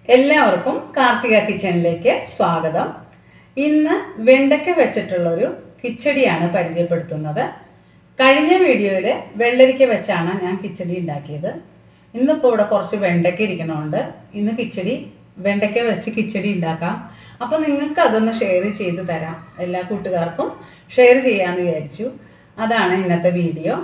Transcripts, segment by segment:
എല്ലാവർക്കും കാർത്തിക കിച്ചണിലേക്ക് സ്വാഗതം ഇന്ന് വെണ്ടയ്ക്ക വെച്ചിട്ടുള്ളൊരു കിച്ചടിയാണ് പരിചയപ്പെടുത്തുന്നത് കഴിഞ്ഞ വീഡിയോയിൽ വെള്ളരിക്ക വെച്ചാണ് ഞാൻ കിച്ചടി ഉണ്ടാക്കിയത് ഇന്നിപ്പോൾ ഇവിടെ കുറച്ച് വെണ്ടയ്ക്ക ഇരിക്കണോണ്ട് ഇന്ന് കിച്ചടി വെണ്ടയ്ക്ക വെച്ച് കിച്ചടി ഉണ്ടാക്കാം അപ്പോൾ നിങ്ങൾക്ക് അതൊന്ന് ഷെയർ ചെയ്ത് തരാം എല്ലാ കൂട്ടുകാർക്കും ഷെയർ ചെയ്യാമെന്ന് വിചാരിച്ചു അതാണ് ഇന്നത്തെ വീഡിയോ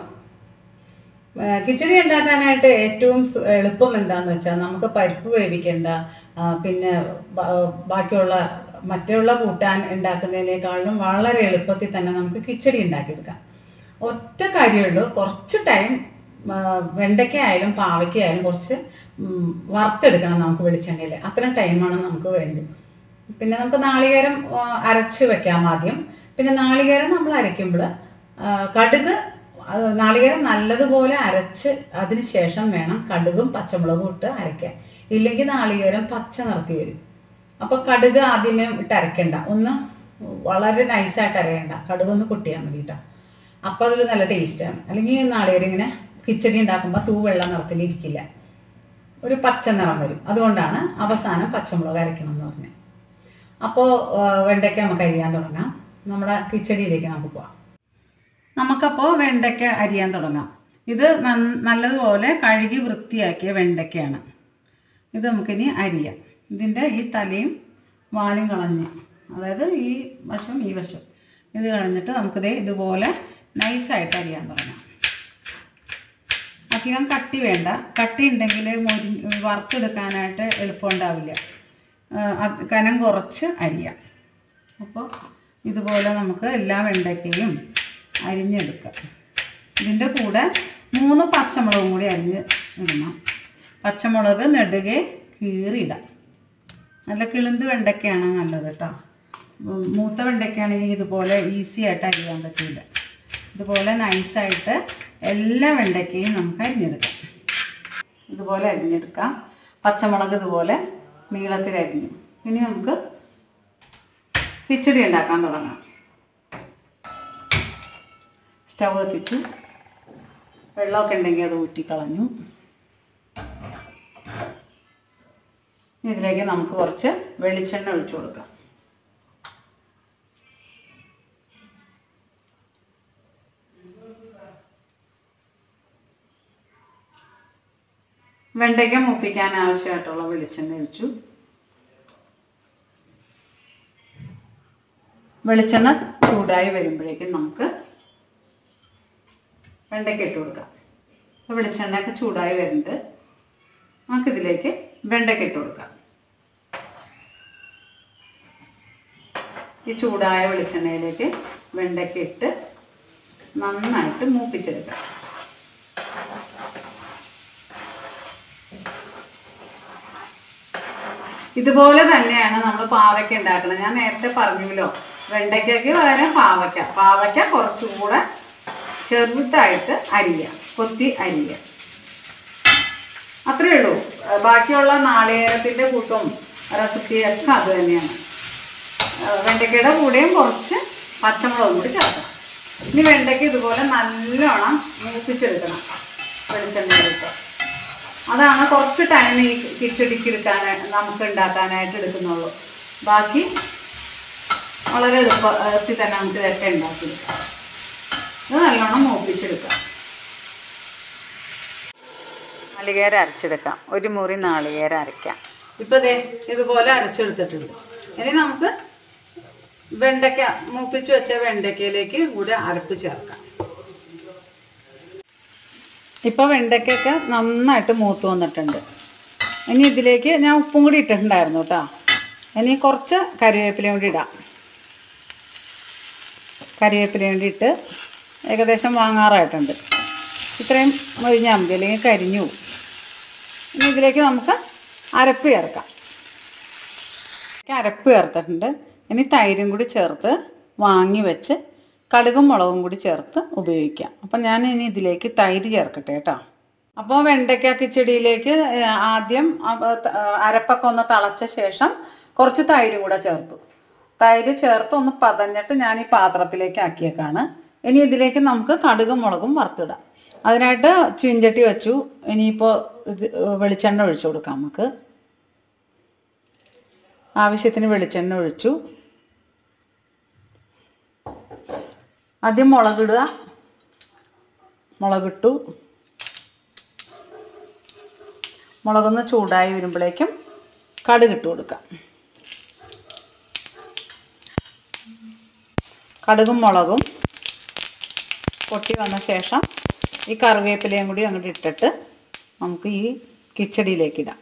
ആ, കിച്ചടി ഉണ്ടാക്കാനായിട്ട് ഏറ്റവും സു- എളുപ്പം എന്താന്ന് വെച്ചാൽ നമുക്ക് പരിപ്പ് വേവിക്കണ്ട ആ, പിന്നെ ബ- ബാക്കിയുള്ള മറ്റുള്ള കൂട്ടാൻ ഉണ്ടാക്കുന്നതിനേക്കാളും വളരെ എളുപ്പത്തിൽ തന്നെ നമുക്ക് കിച്ചടി ഉണ്ടാക്കിയെടുക്കാം ഒറ്റ കാര്യമുള്ളൂ കുറച്ച് ടൈം വെണ്ടയ്ക്ക ആയാലും പാവയ്ക്ക ആയാലും കുറച്ച് ഉം, വറുത്തെടുക്കണം നമുക്ക് വെളിച്ചെണ്ണയിൽ അത്രയും ടൈമാണ് നമുക്ക് വേണ്ടത് പിന്നെ നമുക്ക് നാളികേരം ആ, അരച്ച് വെക്കാം ആദ്യം പിന്നെ നാളികേരം നമ്മൾ അരയ്ക്കുമ്പോൾ കടുക് അത് നാളികേരം നല്ലതുപോലെ അരച്ച് അതിന് ശേഷം വേണം കടുകും പച്ചമുളകും ഇട്ട് അരയ്ക്കാൻ ഇല്ലെങ്കിൽ നാളികേരം പച്ച നിറത്തി വരും അപ്പൊ കടുക് ആദ്യമേ ഇട്ട് അരയ്ക്കണ്ട ഒന്ന് വളരെ നൈസായിട്ട് അരയണ്ട കടുക് ഒന്ന് പൊട്ടിയാൽ മതി കേട്ടോ അപ്പൊ അതൊരു നല്ല ടേസ്റ്റാണ് അല്ലെങ്കിൽ നാളികേരം ഇങ്ങനെ കിച്ചടി ഉണ്ടാക്കുമ്പോൾ തൂ വെള്ള നിറത്തിൽ ഇരിക്കില്ല ഒരു പച്ച നിറം വരും അതുകൊണ്ടാണ് അവസാനം പച്ചമുളക് അരയ്ക്കണം എന്ന് പറഞ്ഞത് അപ്പോൾ വെണ്ടയ്ക്ക നമുക്ക് അരിയാൻ തുടങ്ങാം നമ്മുടെ കിച്ചടിയിലേക്ക് നമുക്ക് പോവാം നമുക്കപ്പോൾ വെണ്ടയ്ക്ക അരിയാൻ തുടങ്ങാം ഇത് നന്ന- നല്ലതുപോലെ കഴുകി വൃത്തിയാക്കിയ വെണ്ടയ്ക്കയാണ് ഇത് നമുക്കിനി അരിയാം ഇതിൻ്റെ ഈ തലയും വാലും കളഞ്ഞ് അതായത് ഈ വശം ഈ വശം ഇത് കളഞ്ഞിട്ട് നമുക്കിത് ഇതുപോലെ നൈസായിട്ട് അരിയാൻ തുടങ്ങാം അധികം കട്ടി വേണ്ട കട്ടി ഉണ്ടെങ്കിൽ മൊരി വറുത്തെടുക്കാനായിട്ട് എളുപ്പമുണ്ടാവില്ല ആ, അത് കനം കുറച്ച് അരിയാം അപ്പോൾ ഇതുപോലെ നമുക്ക് എല്ലാ വെണ്ടയ്ക്കയും അരിഞ്ഞെടുക്കാം ഇതിൻ്റെ കൂടെ മൂന്ന് പച്ചമുളകും കൂടി അരിഞ്ഞ് ഇടണം പച്ചമുളക് നെടുകെ കീറിയിടാം നല്ല കിളിന്ത് വെണ്ടയ്ക്കയാണ് നല്ലത് കേട്ടോ ഉം, മൂത്ത വെണ്ടയ്ക്കാണെങ്കിൽ ഇതുപോലെ ഈസി ആയിട്ട് അരിയാൻ പറ്റില്ല ഇതുപോലെ നൈസായിട്ട് എല്ലാ വെണ്ടയ്ക്കയും നമുക്ക് അരിഞ്ഞെടുക്കാം ഇതുപോലെ അരിഞ്ഞെടുക്കാം പച്ചമുളക് ഇതുപോലെ നീളത്തിൽ അരിഞ്ഞു ഇനി നമുക്ക് കിച്ചടി ഉണ്ടാക്കാൻ തുടങ്ങാം സ്റ്റവ് കത്തിച്ചു വെള്ളമൊക്കെ ഉണ്ടെങ്കിൽ അത് ഊറ്റിക്കളഞ്ഞു ഇതിലേക്ക് നമുക്ക് കുറച്ച് വെളിച്ചെണ്ണ ഒഴിച്ചു കൊടുക്കാം വെണ്ടയ്ക്ക മൂപ്പിക്കാൻ ആവശ്യമായിട്ടുള്ള വെളിച്ചെണ്ണ ഒഴിച്ചു വെളിച്ചെണ്ണ ചൂടായി വരുമ്പോഴേക്കും നമുക്ക് വെണ്ടയ്ക്ക ഇട്ട് കൊടുക്കാം അപ്പോൾ വെളിച്ചെണ്ണയൊക്കെ ചൂടായി വരുന്നുണ്ട് നമുക്കിതിലേക്ക് വെണ്ടയ്ക്ക ഇട്ട് കൊടുക്കാം ഈ ചൂടായ വെളിച്ചെണ്ണയിലേക്ക് വെണ്ടയ്ക്ക ഇട്ട് നന്നായിട്ട് മൂപ്പിച്ചെടുക്കാം ഇതുപോലെ തന്നെയാണ് നമ്മൾ പാവയ്ക്ക ഉണ്ടാക്കുന്നത് ഞാൻ നേരത്തെ പറഞ്ഞല്ലോ വെണ്ടയ്ക്കയ്ക്ക് പകരം പാവയ്ക്ക പാവയ്ക്ക കുറച്ചുകൂടെ ചെറുതായിട്ട് അരിയുക കൊത്തി അരിയുക അത്രയേ ഉള്ളൂ ഏഹ് ബാക്കിയുള്ള നാളികേരത്തിൻ്റെ കൂട്ടും റെസിപ്പിയൊക്കെ അത് തന്നെയാണ് ഏഹ് വെണ്ടയ്ക്കയുടെ കൂടെയും കുറച്ച് പച്ചമുളകും കൂടി ചേർക്കണം ഇനി വെണ്ടയ്ക്ക ഇതുപോലെ നല്ലോണം മൂപ്പിച്ചെടുക്കണം വെളിച്ചെണ്ണയിലിട്ട് അതാണ് കുറച്ച് ടൈം ഈ കിച്ചടിക്ക് എടുക്കാനായിട്ട് നമുക്ക് ഉണ്ടാക്കാനായിട്ട് എടുക്കുന്നുള്ളൂ ബാക്കി വളരെ എളുപ്പത്തിൽ തന്നെ നമുക്ക് ഇതൊക്കെ ഉണ്ടാക്കിയെടുക്കാം ഇത് നല്ലോണം മൂപ്പിച്ചെടുക്കാം നാളികേര അരച്ചെടുക്കാം ഒരു മുറി നാളികേര അരയ്ക്കാം ഇപ്പം ദേ ഇതുപോലെ അരച്ചെടുത്തിട്ടുണ്ട് ഇനി നമുക്ക് വെണ്ടയ്ക്ക മൂപ്പിച്ച് വെച്ച വെണ്ടയ്ക്കയിലേക്ക് കൂടെ അരപ്പ് ചേർക്കാം ഇപ്പോൾ വെണ്ടയ്ക്കൊക്കെ നന്നായിട്ട് മൂത്ത് വന്നിട്ടുണ്ട് ഇനി ഇതിലേക്ക് ഞാൻ ഉപ്പും കൂടി ഇട്ടിട്ടുണ്ടായിരുന്നു കേട്ടോ ഇനി കുറച്ച് കറിവേപ്പിലയും കൂടി ഇടാം കറിവേപ്പിലയും കൂടി ഇട്ട് ഏകദേശം വാങ്ങാറായിട്ടുണ്ട് ഇത്രയും മൊഴിഞ്ഞാൽ മതി അല്ലെങ്കിൽ കരിഞ്ഞു പോകും ഇനി ഇതിലേക്ക് നമുക്ക് അരപ്പ് ചേർക്കാം അരപ്പ് ചേർത്തിട്ടുണ്ട് ഇനി തൈരും കൂടി ചേർത്ത് വാങ്ങി വെച്ച് കടുകും മുളകും കൂടി ചേർത്ത് ഉപയോഗിക്കാം അപ്പം ഞാൻ ഇനി ഇതിലേക്ക് തൈര് ചേർക്കട്ടെ കേട്ടോ അപ്പോൾ വെണ്ടയ്ക്ക കിച്ചടിയിലേക്ക് ഏഹ്, ആദ്യം അപ്പ- ത- അരപ്പൊക്കെ ഒന്ന് തിളച്ച ശേഷം കുറച്ച് തൈരും കൂടെ ചേർത്തു തൈര് ചേർത്ത് ഒന്ന് പതഞ്ഞിട്ട് ഞാൻ ഈ പാത്രത്തിലേക്ക് ആക്കിയേക്കാണ് ഇനി ഇതിലേക്ക് നമുക്ക് കടുകും മുളകും വറുത്തിടാം അതിനായിട്ട് ചീഞ്ചട്ടി വെച്ചു ഇനിയിപ്പോൾ ഇത് വെളിച്ചെണ്ണ ഒഴിച്ചു കൊടുക്കാം നമുക്ക് ആവശ്യത്തിന് വെളിച്ചെണ്ണ ഒഴിച്ചു ആദ്യം മുളകിടുക മുളകിട്ടു മുളകൊന്ന് ചൂടായി വരുമ്പോഴേക്കും കടുകിട്ട് കൊടുക്കാം കടുകും മുളകും പൊട്ടി വന്ന ശേഷം ഈ കറിവേപ്പിലയും കൂടി അങ്ങോട്ട് ഇട്ടിട്ട് നമുക്ക് ഈ കിച്ചടിയിലേക്ക് ഇടാം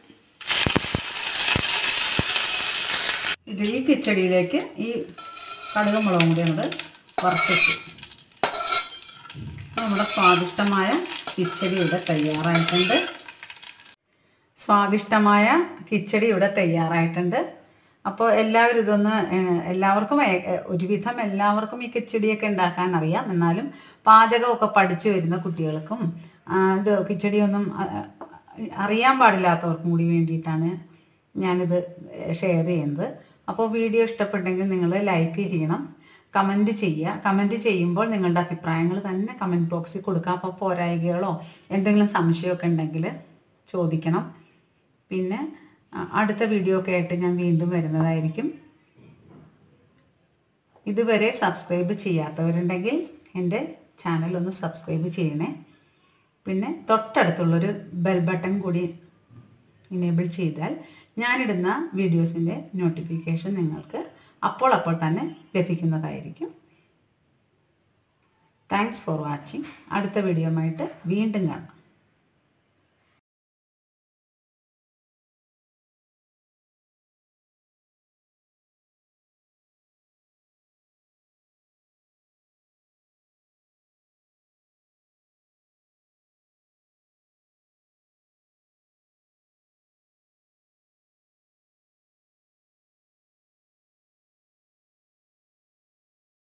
ഇത് ഈ കിച്ചടിയിലേക്ക് ഈ കടുകും മുളകും കൂടി അങ്ങോട്ട് വറുത്തിട്ടു നമ്മുടെ സ്വാദിഷ്ടമായ കിച്ചടി ഇവിടെ തയ്യാറായിട്ടുണ്ട് സ്വാദിഷ്ടമായ കിച്ചടി ഇവിടെ തയ്യാറായിട്ടുണ്ട് അപ്പോൾ എല്ലാവരും ഇതൊന്ന് ഏഹ്, എല്ലാവർക്കും ഏ- ഏ- ഒരുവിധം എല്ലാവർക്കും ഈ കിച്ചടിയൊക്കെ ഉണ്ടാക്കാൻ അറിയാം എന്നാലും പാചകമൊക്കെ പഠിച്ചു വരുന്ന കുട്ടികൾക്കും ആ, ഇത് കിച്ചടിയൊന്നും ആ, അറിയാൻ പാടില്ലാത്തവർക്കും കൂടി വേണ്ടിയിട്ടാണ് ഞാനിത് ഷെയർ ചെയ്യുന്നത് അപ്പോൾ വീഡിയോ ഇഷ്ടപ്പെട്ടെങ്കിൽ നിങ്ങൾ ലൈക്ക് ചെയ്യണം കമൻറ്റ് ചെയ്യുക കമൻറ്റ് ചെയ്യുമ്പോൾ നിങ്ങളുടെ അഭിപ്രായങ്ങൾ തന്നെ കമൻറ്റ് ബോക്സിൽ കൊടുക്കുക അപ്പോൾ പോരായികകളോ എന്തെങ്കിലും സംശയമൊക്കെ ഉണ്ടെങ്കിൽ ചോദിക്കണം പിന്നെ അ, അടുത്ത വീഡിയോ ഒക്കെ ആയിട്ട് ഞാൻ വീണ്ടും വരുന്നതായിരിക്കും ഇതുവരെ സബ്സ്ക്രൈബ് ചെയ്യാത്തവരുണ്ടെങ്കിൽ എൻ്റെ ചാനൽ ഒന്ന് സബ്സ്ക്രൈബ് ചെയ്യണേ പിന്നെ തൊട്ടടുത്തുള്ളൊരു ബെൽ ബട്ടൺ കൂടി ഇനേബിൾ ചെയ്താൽ ഞാനിടുന്ന വീഡിയോസിൻ്റെ നോട്ടിഫിക്കേഷൻ നിങ്ങൾക്ക് അപ്പോൾ അപ്പോൾ തന്നെ ലഭിക്കുന്നതായിരിക്കും താങ്ക്സ് ഫോർ വാച്ചിങ് അടുത്ത വീഡിയോ ആയിട്ട് വീണ്ടും കാണാം